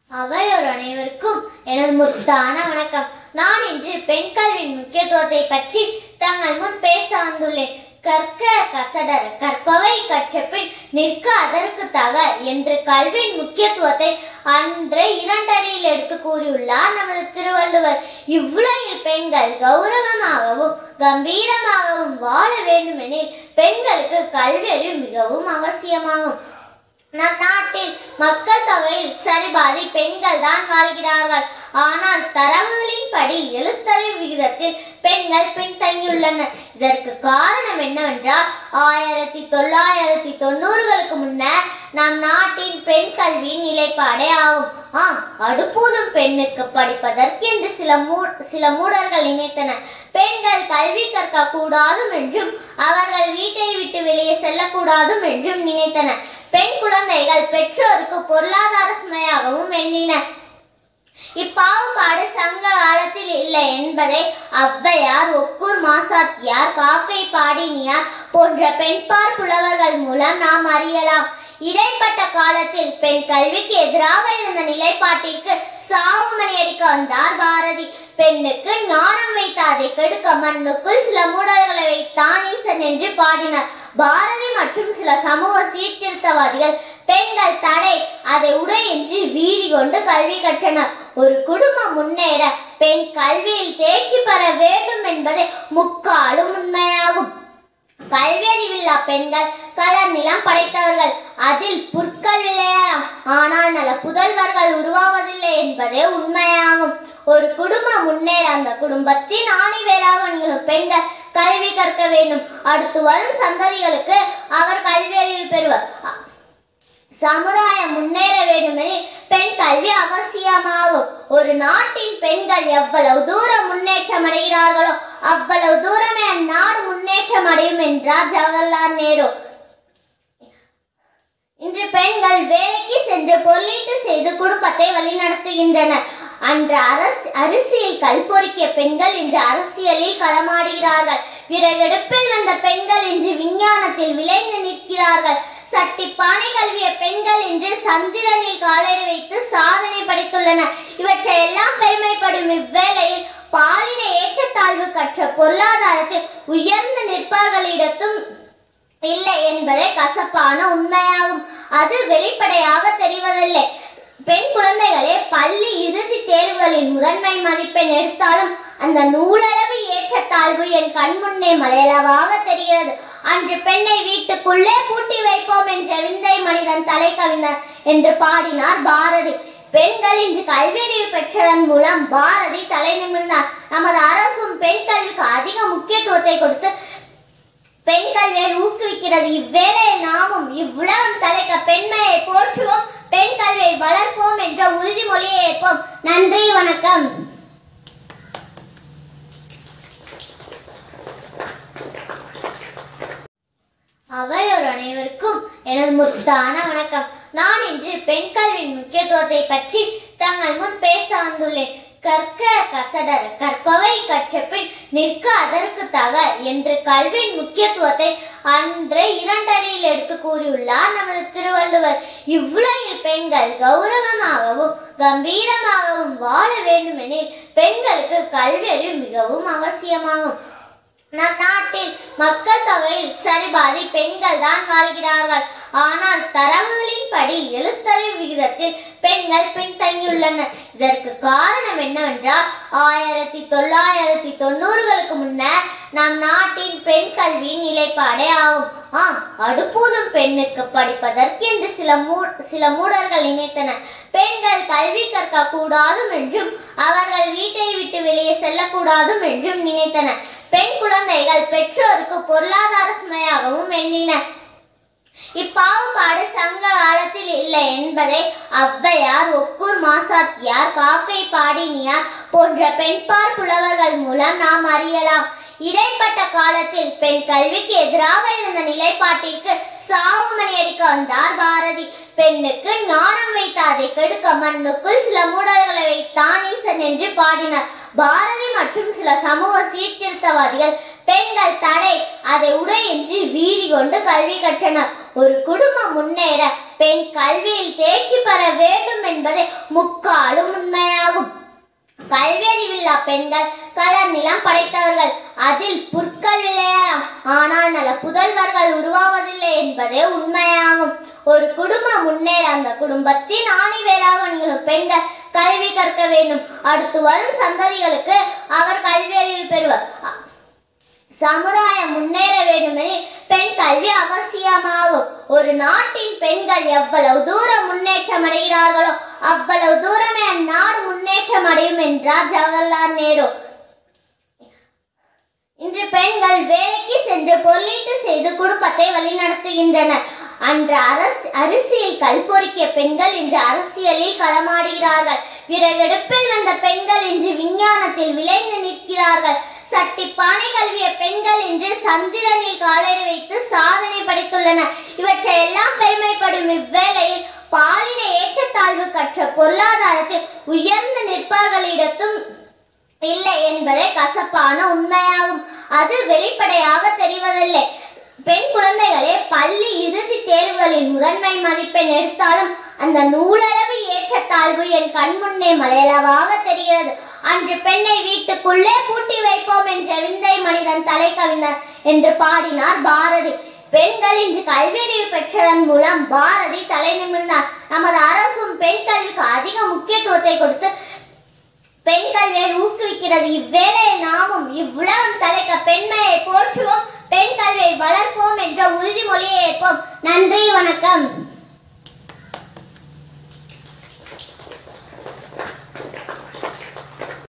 அவையோர் அனைவருக்கும் எனது முத்தான வணக்கம் நான் இன்று பெண் கல்வியின் முக்கியத்துவத்தை பற்றி தங்கள் முன் பேச வந்துள்ளேன் கற்க கசடர கற்பவை கற்றபின் நிற்க அதற்கு தக என்று கல்வியின் முக்கியத்துவத்தை அன்றே இரண்டடியில் எடுத்து கூறியுள்ளார் நமது திருவள்ளுவர் இவ்வுலகில் பெண்கள் கௌரவமாகவும் கம்பீரமாகவும் வாழ வேண்டுமெனில் பெண்களுக்கு கல்வி அறிவு மிகவும் அவசியமாகும் நம் நாட்டில் மக்கள் தொகையில் சரிபாதி பெண்கள் தான் வாழ்கிறார்கள் ஆனால் தரவுகளின்படி எழுத்தறிவு விகிதத்தில் பெண்கள் பின்தங்கியுள்ளனர் இதற்கு காரணம் என்னவென்றால் ஆயிரத்தி தொள்ளாயிரத்தி தொண்ணூறுகளுக்கு முன்னர் நம் நாட்டின் பெண் கல்வியின் நிலைப்பாடே ஆகும் ஆம் அடுப்பூதும் பெண்ணுக்கு படிப்பதற்கென்று சில மூ சில மூடர்கள் நினைத்தனர் பெண்கள் கல்வி கற்க கூடாதும் என்றும் அவர்கள் வீட்டை விட்டு வெளியே செல்லக்கூடாதும் என்றும் நினைத்தனர் பெண் குழந்தைகள் பெற்றோருக்கு பொருளாதார சுமையாகவும் எண்ணினர் இப்பாகுபாடு சங்க காலத்தில் இல்லை என்பதை ஔவையார் ஒக்கூர் மாசாத்தியார் காக்கை பாடினியார் போன்ற பெண்பார் புலவர்கள் மூலம் நாம் அறியலாம் இடைப்பட்ட காலத்தில் பெண் கல்விக்கு எதிராக இருந்த நிலைப்பாட்டிற்கு சாவுமணி அடிக்க வந்தார் பாரதி பெண்ணுக்கு ஞானம் வைத்த அதை கெடுக்க மண்ணுக்குள் சில மூடர்களை வைத்தான் ஈசன் என்று பாடினார் பாரதி மற்றும் சில சமூக சீர்திருத்தவாதிகள் பெண்கள் தடை அதை உடை என்று வீடி கொண்டு கல்வி கற்றனர் ஒரு குடும்பம் முன்னேற பெண் கல்வியில் தேர்ச்சி பெற வேண்டும் என்பது முக்காலும் உண்மையாகும் கல்வியறிவில்லா பெண்கள் கலர் நிலம் படைத்தவர்கள் அதில் புற்கள் விளையலாம் ஆனால் நல்ல புதல்வர்கள் உருவாவதில்லை என்பதே உண்மையாகும் ஒரு குடும்பம் முன்னேற அந்த குடும்பத்தின் ஆணிவேராக நிகழும் பெண்கள் கல்வி கற்க வேண்டும் அடுத்து வரும் சந்ததிகளுக்கு அவர் கல்வியறிவு பெறுவர் சமுதாயம் முன்னேற வேண்டுமெனில் பெண் கல்வி அவசியமாகும் ஒரு நாட்டின் பெண்கள் எவ்வளவு தூரம் முன்னேற்றம் அடைகிறார்களோ அவ்வளவு தூரமே அந்நாடு முன்னேற்றம் அடையும் என்றார் ஜவஹர்லால் நேரு இன்று பெண்கள் வேலைக்கு சென்று பொருளீட்டு செய்து குடும்பத்தை வழிநடத்துகின்றனர் அன்று அரசு அரிசியில் கல் பொறுக்கிய பெண்கள் இன்று அரசியலில் களமாடுகிறார்கள் விறகெடுப்பில் வந்த பெண்கள் இன்று விஞ்ஞானத்தில் விளைந்து நிற்கிறார்கள் சட்டி பானை கல்விய பெண்கள் இன்று சந்திரனில் காலடி வைத்து சாதனை படைத்துள்ளனர் இவற்றை எல்லாம் பெருமைப்படும் இவ்வேளையில் பாலின ஏற்றத்தாழ்வு கற்ற பொருளாதாரத்தில் உயர்ந்து நிற்பவர்களிடத்தும் இல்லை என்பதே கசப்பான உண்மையாகும் அது வெளிப்படையாக தெரிவதில்லை பெண் குழந்தைகளே பள்ளி இறுதி தேர்வுகளில் முதன்மை மதிப்பெண் எடுத்தாலும் அந்த நூலளவு ஏற்றத்தாழ்வு என் கண்முன்னே மலையளவாக தெரிகிறது அன்று பெண்ணை வீட்டுக்குள்ளே பூட்டி வைப்போம் என்ற விந்தை மனிதன் தலை கவிஞர் என்று பாடினார் பாரதி பெண்கள் இன்று கல்வியறிவு பெற்றதன் மூலம் பாரதி தலை நிமிர்ந்தார் நமது அரசும் பெண் கல்விக்கு அதிக முக்கியத்துவத்தை கொடுத்து பெண் கல்வியை ஊக்குவிக்கிறது இவ்வேளையில் நாமும் இவ்வுலகம் தலைக்க பெண்மையை போற்றுவோம் பெண் கல்வியை வளர்ப்போம் என்ற உறுதிமொழியை ஏற்போம் நன்றி வணக்கம் அவையோர் அனைவருக்கும் எனது முத்தான வணக்கம் நான் இன்று பெண் கல்வியின் முக்கியத்துவத்தை பற்றி தங்கள் முன் பேச வந்துள்ளேன் கற்க கசடர கற்பவை கற்றபின் நிற்க அதற்கு தக என்று கல்வியின் முக்கியத்துவத்தை அன்றே இரண்டடியில் எடுத்து கூறியுள்ளார் நமது திருவள்ளுவர் இவ்வுலகில் பெண்கள் கௌரவமாகவும் கம்பீரமாகவும் வாழ வேண்டுமெனில் பெண்களுக்கு கல்வி அறிவு மிகவும் அவசியமாகும் நம் நாட்டில் மக்கள் தொகையில் சரிபாதி பெண்கள் தான் வாழ்கிறார்கள் ஆனால் தரவுகளின்படி எழுத்தறிவு விகிதத்தில் பெண்கள் பின்தங்கியுள்ளனர் இதற்கு காரணம் என்னவென்றால் ஆயிரத்தி தொள்ளாயிரத்தி தொண்ணூறுகளுக்கு முன்னர் நம் நாட்டின் பெண் கல்வியின் நிலைப்பாடே ஆகும் ஆம் அடுப்பூதும் பெண்ணுக்கு படிப்பதற்கென்று சில மூ சில மூடர்கள் நினைத்தனர் பெண்கள் கல்வி கற்க கூடாதும் என்றும் அவர்கள் வீட்டை விட்டு வெளியே செல்லக்கூடாதும் என்றும் நினைத்தனர் பெண் குழந்தைகள் பெற்றோருக்கு பொருளாதார சுமையாகவும் எண்ணினர் இப்பாகுபாடு சங்க காலத்தில் இல்லை என்பதை ஔவையார் ஒக்கூர் மாசாத்தியார் காக்கை பாடினியார் போன்ற பெண்பார் புலவர்கள் மூலம் நாம் அறியலாம் இடைப்பட்ட காலத்தில் பெண் கல்விக்கு எதிராக இருந்த நிலைப்பாட்டிற்கு சாவுமணி அடிக்க வந்தார் பாரதி பெண்ணுக்கு ஞானம் வைத்த அதை கெடுக்க மண்ணுக்குள் சில மூடர்களை வைத்தான் ஈசன் என்று பாடினார் பாரதி மற்றும் சில சமூக சீர்திருத்தவாதிகள் பெண்கள் தடை அதை உடை என்று வீடி கொண்டு கல்வி கற்றனர் ஒரு குடும்பம் முன்னேற பெண் கல்வியில் தேர்ச்சி பெற வேண்டும் என்பது முக்காலும் உண்மையாகும் கல்வியறிவில்லா பெண்கள் கலர் நிலம் படைத்தவர்கள் அதில் புற்கள் விளையலாம் ஆனால் நல்ல புதல்வர்கள் உருவாவதில்லை என்பதே உண்மையாகும் ஒரு குடும்பம் முன்னேற அந்த குடும்பத்தின் ஆணிவேராக நிகழும் பெண்கள் கல்வி கற்க வேண்டும் அடுத்து வரும் சந்ததிகளுக்கு அவர் கல்வியறிவு பெறுவர் சமுதாயம் முன்னேற வேண்டுமெனில் பெண் கல்வி அவசியமாகும் ஒரு நாட்டின் பெண்கள் எவ்வளவு தூரம் முன்னேற்றம் அடைகிறார்களோ அவ்வளவு தூரமே அந்நாடு முன்னேற்றம் அடையும் என்றார் ஜவஹர்லால் நேரு இன்று பெண்கள் வேலைக்கு சென்று பொருளீட்டு செய்து குடும்பத்தை வழிநடத்துகின்றனர் அன்று அரசு அரிசியில் கல் பொறுக்கிய பெண்கள் இன்று அரசியலில் களமாடுகிறார்கள் விறகெடுப்பில் வந்த பெண்கள் இன்று விஞ்ஞானத்தில் விளைந்து நிற்கிறார்கள் சட்டி பானை கல்விய பெண்கள் இன்று சந்திரனில் காலடி வைத்து சாதனை படைத்துள்ளனர் இவற்றை எல்லாம் பெருமைப்படும் இவ்வேளையில் பாலின ஏற்றத்தாழ்வு கற்ற பொருளாதாரத்தில் உயர்ந்து நிற்பவர்களிடத்தும் இல்லை என்பதே கசப்பான உண்மையாகும் அது வெளிப்படையாக தெரிவதில்லை பெண் குழந்தைகளே பள்ளி இறுதி தேர்வுகளில் முதன்மை மதிப்பெண் எடுத்தாலும் அந்த நூலளவு ஏற்றத்தாழ்வு என் கண்முன்னே மலையளவாக தெரிகிறது அன்று பெண்ணை வீட்டுக்குள்ளே பூட்டி வைப்போம் என்ற விந்தை மனிதன் தலை கவிழ்ந்தார் என்று பாடினார் பாரதி பெண்கள் இன்று கல்வியறிவு பெற்றதன் மூலம் பாரதி தலை நிமிர்ந்தார் நமது அரசும் பெண் கல்விக்கு அதிக முக்கியத்துவத்தை கொடுத்து பெண் கல்வியை ஊக்குவிக்கிறது இவ்வேளையில் நாமும் இவ்வுலகம் தலைக்க பெண்மையை போற்றுவோம் பெண் கல்வியை வளர்ப்போம் என்ற உறுதிமொழியை ஏற்போம் நன்றி வணக்கம்